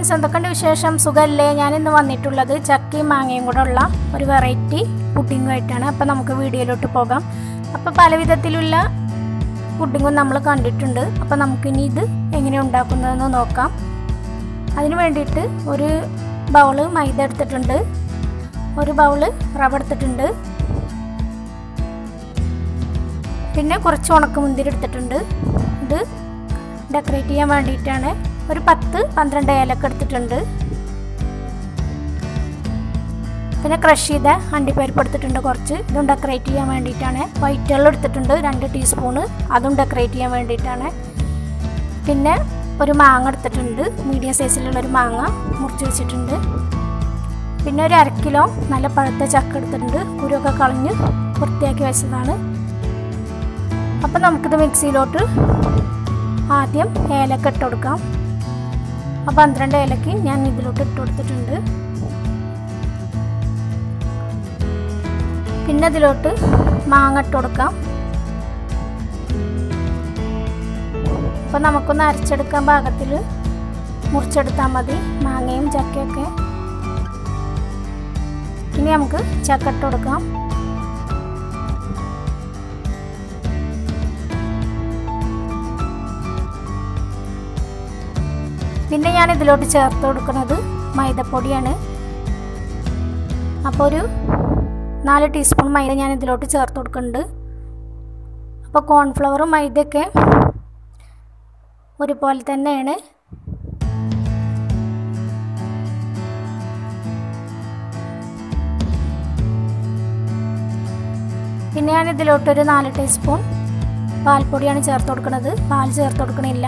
friends എന്തൊക്കെയുണ്ട് വിശേഷം സുഖമല്ലേ ഞാനിന്ന് വന്നിട്ടുള്ളത് ചക്കയും മാങ്ങയും കൂടെ ഉള്ള ഒരു വെറൈറ്റി പുഡിങ്ങുമായിട്ടാണ് അപ്പോൾ നമുക്ക് വീഡിയോയിലോട്ട് പോകാം അപ്പോൾ പല വിധത്തിലുള്ള പുഡിങ്ങും നമ്മൾ കണ്ടിട്ടുണ്ട് അപ്പോൾ നമുക്കിനി ഇത് എങ്ങനെ ഉണ്ടാക്കുന്നതെന്ന് നോക്കാം അതിന് വേണ്ടിയിട്ട് ഒരു ബൗള് മൈദ എടുത്തിട്ടുണ്ട് ഒരു ബൗള് റവ എടുത്തിട്ടുണ്ട് പിന്നെ കുറച്ച് ഉണക്കമുന്തിരി എടുത്തിട്ടുണ്ട് ഇത് ഡെക്കറേറ്റ് ചെയ്യാൻ വേണ്ടിയിട്ടാണ് ഒരു പത്ത് പന്ത്രണ്ട് ഏലക്ക എടുത്തിട്ടുണ്ട് പിന്നെ ക്രഷ് ചെയ്ത അണ്ടിപ്പരിപ്പ് എടുത്തിട്ടുണ്ട് കുറച്ച് ഇതും ഡെക്കറേറ്റ് ചെയ്യാൻ വേണ്ടിയിട്ടാണ് വൈറ്റ് വെള്ളം എടുത്തിട്ടുണ്ട് രണ്ട് ടീസ്പൂണ് അതും ഡെക്കറേറ്റ് ചെയ്യാൻ വേണ്ടിയിട്ടാണ് പിന്നെ ഒരു മാങ്ങ എടുത്തിട്ടുണ്ട് മീഡിയം സൈസിലുള്ള ഒരു മാങ്ങ മുറിച്ച് വെച്ചിട്ടുണ്ട് പിന്നെ ഒരു അര കിലോ നല്ല പഴുത്ത ചക്ക എടുത്തിട്ടുണ്ട് കുരുവൊക്കെ കളഞ്ഞ് വൃത്തിയാക്കി വെച്ചതാണ് അപ്പം നമുക്കിത് മിക്സിയിലോട്ട് ആദ്യം ഏലക്ക ഇട്ട് കൊടുക്കാം ആ പന്ത്രണ്ട് ഏലക്ക് ഞാൻ ഇതിലോട്ട് ഇട്ട് കൊടുത്തിട്ടുണ്ട് പിന്നെ ഇതിലോട്ട് മാങ്ങ ഇട്ട് കൊടുക്കാം അപ്പം നമുക്കൊന്ന് അരച്ചെടുക്കാൻ പാകത്തിൽ മുറിച്ചെടുത്താൽ മതി മാങ്ങയും ചക്കയൊക്കെ ഇനി നമുക്ക് ചക്ക ഇട്ട് കൊടുക്കാം പിന്നെ ഞാൻ ഇതിലോട്ട് ചേർത്ത് കൊടുക്കുന്നത് മൈദപ്പൊടിയാണ് അപ്പോൾ ഒരു നാല് ടീസ്പൂൺ മൈദ ഞാൻ ഇതിലോട്ട് ചേർത്ത് കൊടുക്കുന്നുണ്ട് അപ്പോൾ കോൺഫ്ലവറും മൈദയൊക്കെ ഒരുപോലെ തന്നെയാണ് പിന്നെ ഞാൻ ഇതിലോട്ടൊരു നാല് ടീസ്പൂൺ പാൽപ്പൊടിയാണ് ചേർത്ത് കൊടുക്കുന്നത് പാൽ ചേർത്ത് കൊടുക്കണില്ല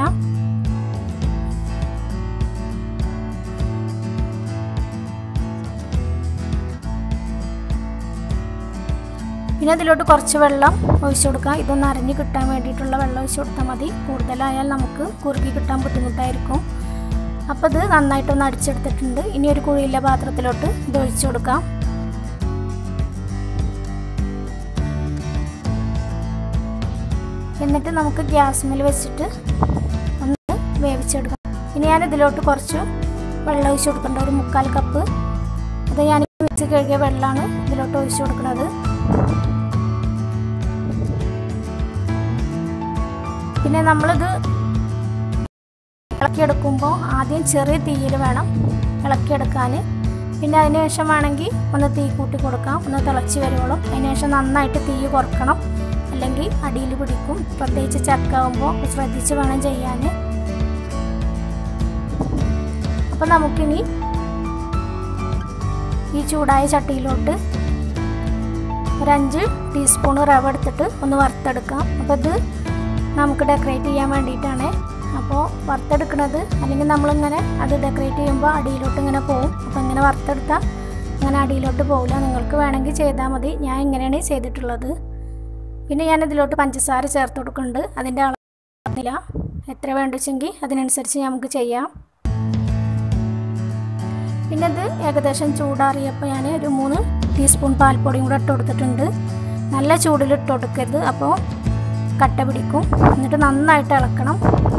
പിന്നെ അതിലോട്ട് കുറച്ച് വെള്ളം ഒഴിച്ചു കൊടുക്കാം ഇതൊന്ന് അരഞ്ഞ് കിട്ടാൻ വേണ്ടിയിട്ടുള്ള വെള്ളം ഒഴിച്ചു കൊടുത്താൽ മതി കൂടുതലായാൽ നമുക്ക് കുറുകി കിട്ടാൻ ബുദ്ധിമുട്ടായിരിക്കും അപ്പോൾ ഇത് നന്നായിട്ടൊന്ന് അടിച്ചെടുത്തിട്ടുണ്ട് ഇനി ഒരു കുഴിയിലെ പാത്രത്തിലോട്ട് ഇത് ഒഴിച്ചു കൊടുക്കാം എന്നിട്ട് നമുക്ക് ഗ്യാസ്മിൽ വെച്ചിട്ട് ഒന്ന് വേവിച്ചെടുക്കാം ഇനി ഞാൻ ഇതിലോട്ട് കുറച്ച് വെള്ളം ഒഴിച്ചു കൊടുക്കേണ്ട ഒരു മുക്കാൽ കപ്പ് അത് ഞാൻ വെച്ച് കഴുകിയ വെള്ളമാണ് ഇതിലോട്ട് ഒഴിച്ചു കൊടുക്കുന്നത് പിന്നെ നമ്മളിത് ഇളക്കിയെടുക്കുമ്പോൾ ആദ്യം ചെറിയ തീയിൽ വേണം ഇളക്കിയെടുക്കാൻ പിന്നെ അതിന് ശേഷം വേണമെങ്കിൽ ഒന്ന് തീ കൂട്ടി കൊടുക്കാം ഒന്ന് തിളച്ച് വരുവോളും അതിന് ശേഷം നന്നായിട്ട് തീ കുറക്കണം അല്ലെങ്കിൽ അടിയിൽ പിടിക്കും പ്രത്യേകിച്ച് ചക്കാവുമ്പോൾ ശ്രദ്ധിച്ച് വേണം ചെയ്യാൻ അപ്പം നമുക്കിനി ഈ ചൂടായ ചട്ടിയിലോട്ട് ഒരു അഞ്ച് ടീസ്പൂൺ റവ എടുത്തിട്ട് ഒന്ന് വറുത്തെടുക്കാം അപ്പോൾ ഇത് നമുക്ക് ഡെക്കറേറ്റ് ചെയ്യാൻ വേണ്ടിയിട്ടാണ് അപ്പോൾ വറുത്തെടുക്കുന്നത് അല്ലെങ്കിൽ നമ്മളിങ്ങനെ അത് ഡെക്കറേറ്റ് ചെയ്യുമ്പോൾ അടിയിലോട്ട് ഇങ്ങനെ പോകും അപ്പോൾ ഇങ്ങനെ വറുത്തെടുത്താൽ അങ്ങനെ അടിയിലോട്ട് പോകില്ല നിങ്ങൾക്ക് വേണമെങ്കിൽ ചെയ്താൽ മതി ഞാൻ ഇങ്ങനെയാണ് ചെയ്തിട്ടുള്ളത് പിന്നെ ഞാൻ ഇതിലോട്ട് പഞ്ചസാര ചേർത്ത് കൊടുക്കുന്നുണ്ട് അതിൻ്റെ അളവില്ല എത്ര വേണ്ടിച്ചെങ്കിൽ അതിനനുസരിച്ച് നമുക്ക് ചെയ്യാം പിന്നെ ഇത് ഏകദേശം ചൂടാറിയപ്പോൾ ഞാൻ ഒരു മൂന്ന് ടീസ്പൂൺ പാൽപ്പൊടിയും കൂടെ ഇട്ട് കൊടുത്തിട്ടുണ്ട് നല്ല ചൂടിൽ ഇട്ട് കൊടുക്കരുത് അപ്പോൾ കട്ട പിടിക്കും എന്നിട്ട് നന്നായിട്ട് ഇളക്കണം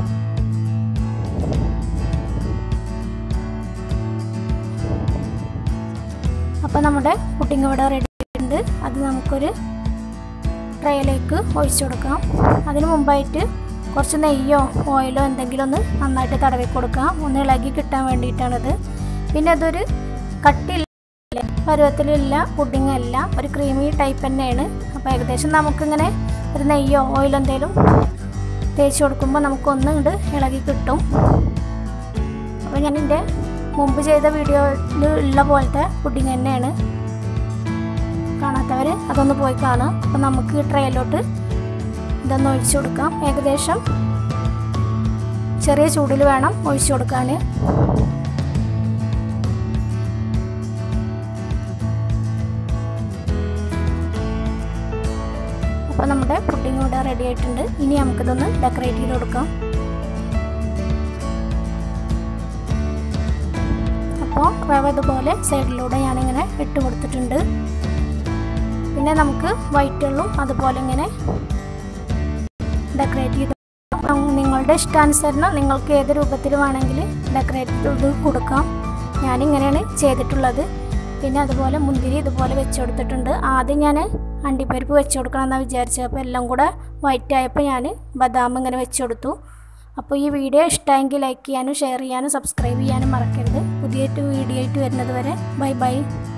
അപ്പോൾ നമ്മുടെ പുഡിങ് ഇവിടെ റെഡി ആയിട്ടുണ്ട് അത് നമുക്കൊരു ട്രേയിലേക്ക് ഒഴിച്ചു കൊടുക്കാം അതിന് മുമ്പായിട്ട് കുറച്ച് നെയ്യോ ഓയിലോ എന്തെങ്കിലും ഒന്ന് നന്നായിട്ട് തടവി കൊടുക്കാം ഒന്ന് ഇളകി കിട്ടാൻ വേണ്ടിയിട്ടാണിത് പിന്നെ അതൊരു കട്ടില്ല പരുവത്തിലുള്ള പുഡിങ് അല്ല ഒരു ക്രീമി ടൈപ്പ് തന്നെയാണ് അപ്പോൾ ഏകദേശം നമുക്കിങ്ങനെ ഒരു നെയ്യോ ഓയിലോ എന്തെങ്കിലും തേച്ച് കൊടുക്കുമ്പോൾ നമുക്കൊന്നും ഇങ്ങോട്ട് ഇളകി കിട്ടും അപ്പോൾ ഞാൻ എൻ്റെ മുമ്പ് ചെയ്ത വീഡിയോയിൽ ഉള്ള പോലത്തെ പുഡിങ് തന്നെയാണ് കാണാത്തവർ അതൊന്ന് പോയി കാണുക അപ്പോൾ നമുക്ക് ട്രേയിലോട്ട് ഇതൊന്ന് ഒഴിച്ചു കൊടുക്കാം ഏകദേശം ചെറിയ ചൂടിൽ വേണം ഒഴിച്ചു കൊടുക്കാൻ അപ്പോൾ നമ്മുടെ പുഡിംഗ് ഇവിടെ റെഡി ആയിട്ടുണ്ട് ഇനി നമുക്കിതൊന്ന് ഡെക്കറേറ്റ് ചെയ്ത് കൊടുക്കാം അപ്പോൾ റവ ഇതുപോലെ സൈഡിലൂടെ ഞാനിങ്ങനെ ഇട്ട് കൊടുത്തിട്ടുണ്ട് പിന്നെ നമുക്ക് വൈറ്റ് വെള്ളം അതുപോലെ ഇങ്ങനെ ഡെക്കറേറ്റ് ചെയ്ത് നിങ്ങൾ നിങ്ങളുടെ ഇഷ്ടാനുസരണം നിങ്ങൾക്ക് ഏത് രൂപത്തിൽ വേണമെങ്കിൽ ഡെക്കറേറ്റ് ചെയ്ത് കൊടുക്കാം ഞാനിങ്ങനെയാണ് ചെയ്തിട്ടുള്ളത് പിന്നെ അതുപോലെ മുന്തിരി ഇതുപോലെ വെച്ച് കൊടുത്തിട്ടുണ്ട് ആദ്യം ഞാൻ അണ്ടിപ്പരിപ്പ് വെച്ച് കൊടുക്കണം എന്നാണ് വിചാരിച്ചത് അപ്പോൾ എല്ലാം കൂടെ വൈറ്റ് ആയപ്പോൾ ഞാൻ ബദാം ഇങ്ങനെ വെച്ച് കൊടുത്തു അപ്പോൾ ഈ വീഡിയോ ഇഷ്ടമെങ്കിൽ ലൈക്ക് ചെയ്യാനും ഷെയർ ചെയ്യാനും സബ്സ്ക്രൈബ് ചെയ്യാനും മറക്കരുത് പുതിയൊരു വീഡിയോ ആയിട്ട് വരുന്നത് വരെ ബൈ ബൈ